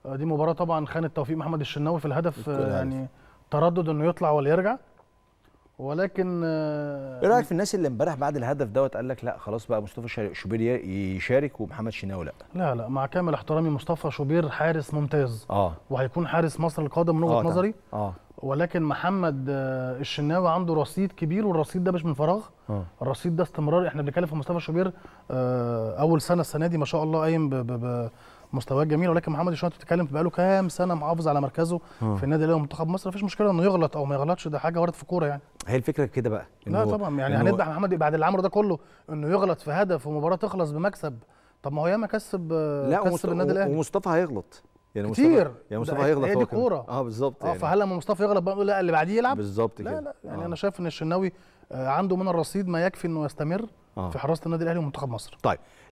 آه، دي مباراه طبعا خانت توفيق محمد الشناوي في الهدف الكل آه، عارف. يعني تردد انه يطلع ولا يرجع ولكن آه، ايه رايك في الناس اللي امبارح بعد الهدف دوت قال لك لا خلاص بقى مصطفى شا- شوبير ي- يشارك ومحمد شناوي لا لا لا مع كامل احترامي مصطفى شوبير حارس ممتاز اه وهيكون حارس مصر القادم من آه وجهه طبعاً. نظري اه ولكن محمد آه، الشناوي عنده رصيد كبير والرصيد ده مش من فراغ اه الرصيد ده استمرار احنا بنتكلم في مصطفى شوبير آه، اول سنه السنه دي ما شاء الله قايم ب- ب- بمستويات جميله ولكن محمد الشناوي بتتكلم بقاله كام سنه محافظ على مركزه آه. في النادي الاهلي ومنتخب مصر مفيش مشكله انه يغلط او ما يغلطش ده حاجه وارد في الكوره يعني هي الفكره كده بقى إن لا هو- طبعا يعني إن هو- هنذبح محمد بعد اللي عمله ده كله انه يغلط في هدف ومباراه تخلص بمكسب طب ما هو ياما كسب آه، لا كسب ومست- النادي الاهلي ومصطفى هيغلط يعني كتير. مصطفى يعني ده مصطفى هيغلط هي دي هو كمان. كورة. اه بالظبط اه يعني فهل لما مصطفى يغلط بقى نقول لا اللي بعديه يلعب بالظبط كده لا لا يعني آه. انا شايف ان الشناوي آه، عنده من الرصيد ما يكفي انه يستمر آه. في حراسه النادي الاهلي ومنتخب مصر طيب